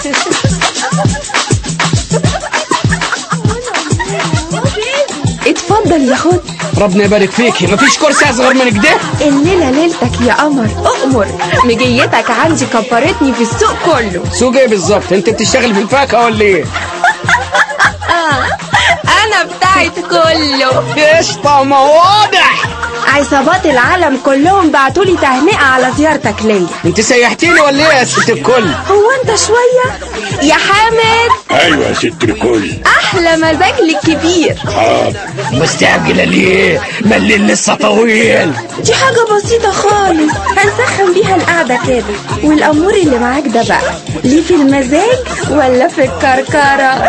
اتفضل يا خد ربنا يبارك فيكي مفيش كرسي اصغر من كده الليلة ليلتك يا قمر أؤمر مجيتك عندي كبرتني في السوق كله سوق ايه بالظبط انت بتشتغل في الفاكهه ولا ايه أنا بتاعت كله قشطه ما واضح عصابات العالم كلهم بعتولي تهنئة على زيارتك ليا انت سيحتيني ولا ايه يا ست الكل هو انت شوية يا حامد ايوه يا ست الكل أحلى مزاج للكبير حاضر مستعجله ليه ما الليل لسه طويل دي حاجة بسيطة خالص هنسخن بيها القعدة كده والأمور اللي معاك ده بقى ليه في المزاج ولا في الكركرة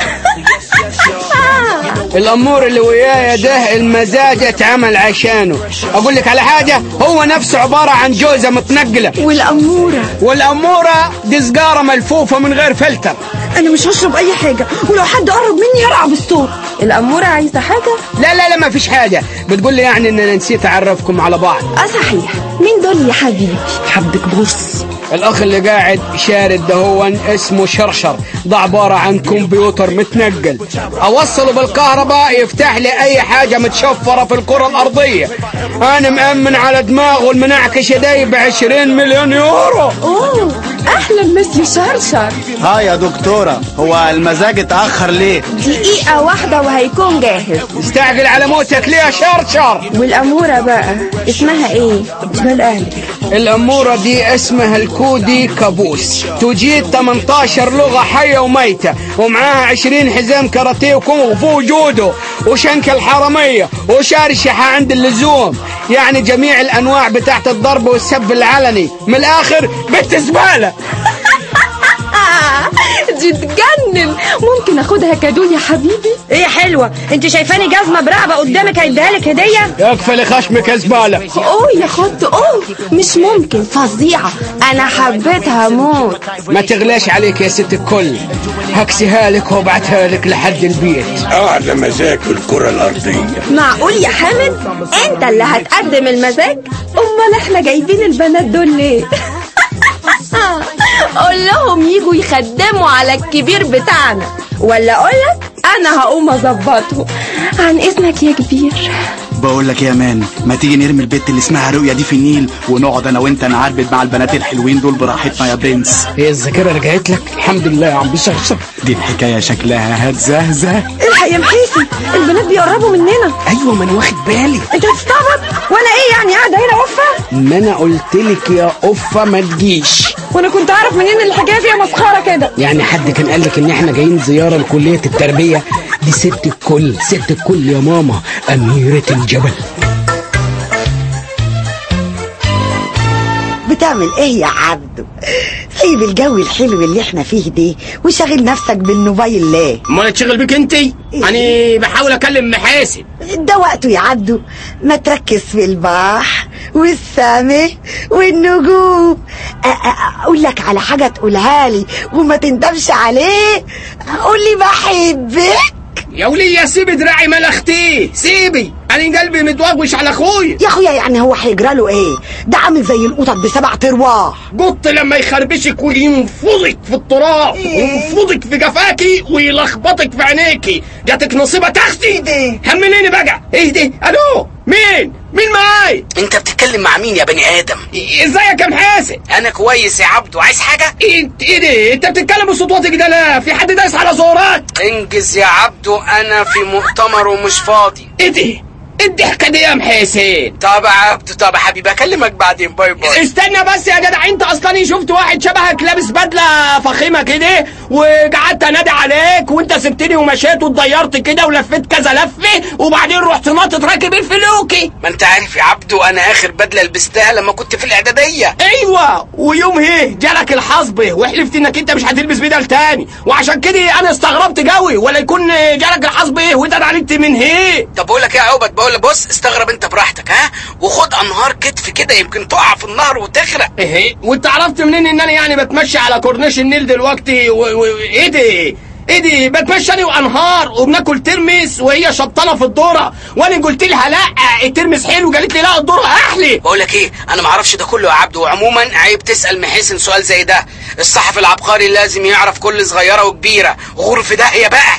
الامور اللي ويايا ده المزاج اتعمل عشانه اقول لك على حاجه هو نفسه عباره عن جوزه متنقله والأمورة والاموره دي سجاره ملفوفه من غير فلتر أنا مش هشرب أي حاجة ولو حد قرب مني هرقع بالصوت الأمورة عايزة حاجة؟ لا لا لا ما فيش حاجه بتقول لي يعني ان انا نسيت اعرفكم على بعض اه صحيح مين دول يا حبيبي حبك بص الاخ اللي قاعد شارد ده هو اسمه شرشر ده عباره عن كمبيوتر متنقل اوصله بالكهرباء يفتح لي اي حاجه متشفره في الكره الارضيه انا مأمن على دماغه المنعكشه دي ب 20 مليون يورو اوه اهلا مسيو شرشر ها يا دكتورة هو المزاج اتأخر ليه؟ دقيقة واحدة وهيكون جاهز استعجل على موتك ليه يا شرشر والأمورة بقى اسمها ايه؟ جمال أهلك الأمورة دي اسمها الكودي كابوس تجيد 18 لغة حية وميتة ومعاها 20 حزام كاراتيه وكونغ فو جودو وشنك الحرامية وشارشحة عند اللزوم يعني جميع الأنواع بتاعت الضرب والسب العلني من الآخر بنت زبالة دي تجنن ممكن اخدها كادو يا حبيبي ايه حلوة انت شايفاني جزمة برقبة قدامك هيديها لك هدية يكفى لخشمك يا زبالة اوه يا خط اوه مش ممكن فظيعة انا حبيتها موت ما تغلاش عليك يا ست الكل هكسيها لك وابعتها لك لحد البيت اعلى مزاج في الكره الارضيه معقول يا حامد انت اللي هتقدم المزاج امال احنا جايبين البنات دول ليه قول لهم يجوا يخدموا على الكبير بتاعنا ولا اقولك انا هقوم اظبطه عن اذنك يا كبير بقول لك يا مان ما تيجي نرمي البت اللي اسمها رؤيا دي في النيل ونقعد انا وانت نعربد مع البنات الحلوين دول براحتنا يا برنس هي الذاكرة رجعت لك الحمد لله يا عم بشرشر دي الحكاية شكلها هتزهزه الحق يا محيسي البنات بيقربوا مننا ايوه ما انا واخد بالي انت هتستعبط وانا ايه يعني قاعده هنا وفه ما انا قلت لك يا قفه ما تجيش وانا كنت اعرف منين إن الحكايه فيها مسخره كده يعني حد كان قال لك ان احنا جايين زياره لكليه التربيه دي ست الكل ست الكل يا ماما اميره الجبل بتعمل ايه يا عبدو سيب الجو الحلو اللي احنا فيه ده وشغل نفسك بالموبايل ليه امال اتشغل بيك انت انا بحاول اكلم محاسن ده وقته يا عبدو ما تركز في البحر والسماء والنجوم أ- أ- اقول لك على حاجه تقولها لي وما تندمش عليه قول لي بحبك يا ولية سيبي دراعي مال اختي سيبي انا قلبي متوغوش على اخويا يا اخويا يعني هو هيجرى له ايه ده عامل زي القطط بسبع ارواح قط لما يخربشك وينفضك في التراب وينفضك في جفاكي ويلخبطك في عينيكي جاتك نصيبة تختي همنيني بقى ايه ده الو مين مين معاي انت بتتكلم مع مين يا بني ادم ازيك يا محاسن انا كويس يا عبدو عايز حاجه ايه ايه ده انت بتتكلم بصوت واطي كده لا في حد دايس على زورات انجز يا عبدو انا في مؤتمر ومش فاضي ايه ده ايه الضحكة دي يا محاسن طب يا عبدو طب يا حبيبي اكلمك بعدين باي باي استنى بس يا جدع انت اصلا شفت واحد شبهك لابس بدله فخيمه كده وقعدت انادي عليك وانت سبتني ومشيت واتضيرت كده ولفيت كذا لفه وبعدين رحت ناطط راكب الفلوكي ما انت عارف يا عبدو انا اخر بدله لبستها لما كنت في الاعداديه ايوه ويوم هيه جالك الحظ به وحلفت انك انت مش هتلبس بدل تاني وعشان كده انا استغربت قوي ولا يكون جالك الحظ به وانت اتعلمت من هيه طب بقول لك ايه يا عوبك بقول لك بص استغرب انت براحتك ها وخد انهار كتف كده يمكن تقع في النهر وتغرق ايه وانت عرفت منين ان انا يعني بتمشي على كورنيش النيل دلوقتي و... و... ايه ده ايه دي بتمشاني وانهار وبناكل ترمس وهي شبطانه في الدوره وانا قلت لها لا الترمس حلو قالت لي لا الدوره احلى بقول لك ايه انا ما اعرفش ده كله يا عبده وعموما عيب تسال محسن سؤال زي ده الصحفي العبقري لازم يعرف كل صغيره وكبيره غرف داهيه بقى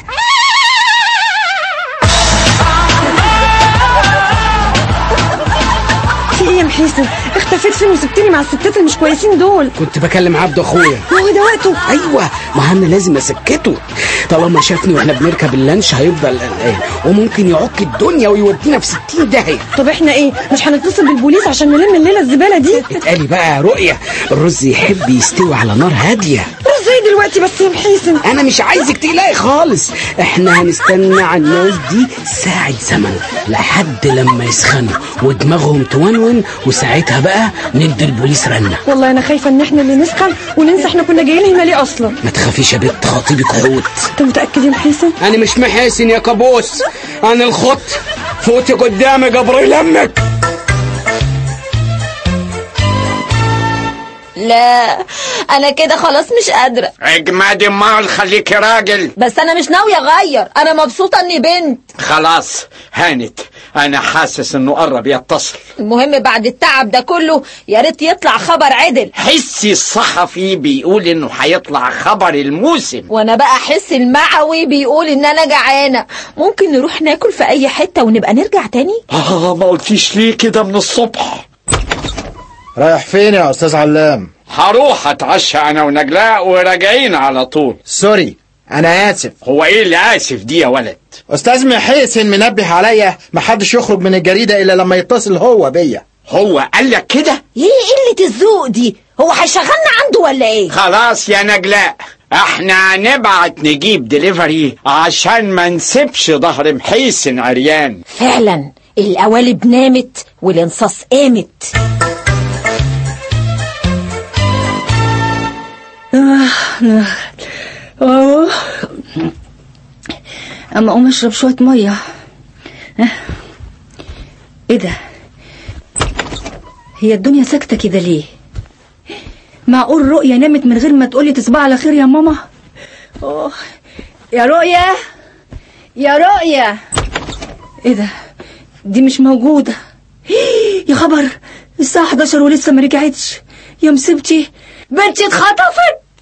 في ايه يا محيسن اختفيت فين وسبتني مع الستات اللي مش كويسين دول كنت بكلم عبده اخويا ما هو ده وقته ايوه ما انا لازم اسكته طالما شافني واحنا بنركب اللانش هيفضل قلقان وممكن يعك الدنيا ويودينا في 60 داهيه طب احنا ايه مش هنتصل بالبوليس عشان نلم الليله الزباله دي اتقالي بقى يا رؤية الرز يحب يستوي على نار هادية رز ايه دلوقتي بس يا محيسن انا مش عايزك تقلقي خالص احنا هنستنى على الناس دي ساعة زمن لحد لما يسخنوا ودماغهم تونون وساعتها بقى ندي البوليس رنة والله انا خايفه ان احنا اللي نسخن وننسى احنا كنا جايين هنا ليه اصلا ما تخافيش يا بنت خطيبك حوت انت متاكد يا محيسن انا مش محاسن يا كابوس انا الخط فوتي قدامي قبر يلمك لا انا كده خلاص مش قادره اجمد امال خليكي راجل بس انا مش ناويه اغير انا مبسوطه اني بنت خلاص هانت انا حاسس انه قرب يتصل المهم بعد التعب ده كله يا ريت يطلع خبر عدل حسي الصحفي بيقول انه هيطلع خبر الموسم وانا بقى احس المعوي بيقول ان انا جعانه ممكن نروح ناكل في اي حته ونبقى نرجع تاني اه ما قلتيش ليه كده من الصبح رايح فين يا استاذ علام هروح اتعشى انا ونجلاء وراجعين على طول سوري انا اسف هو ايه اللي اسف دي يا ولد استاذ محيسن منبه عليا محدش يخرج من الجريده الا لما يتصل هو بيا هو قال لك كده ايه قله الذوق دي هو هيشغلنا عنده ولا ايه خلاص يا نجلاء احنا هنبعت نجيب دليفري عشان ما نسيبش ظهر محيسن عريان فعلا القوالب نامت والانصاص قامت اه اما اقوم اشرب شويه ميه اه. ايه ده هي الدنيا ساكته كده ليه معقول رؤيا نامت من غير ما تقولي تصبح على خير يا ماما أوه. يا رؤيا يا رؤيا ايه ده دي مش موجوده يا خبر الساعه 11 ولسه ما رجعتش يا مصيبتي بنتي اتخطفت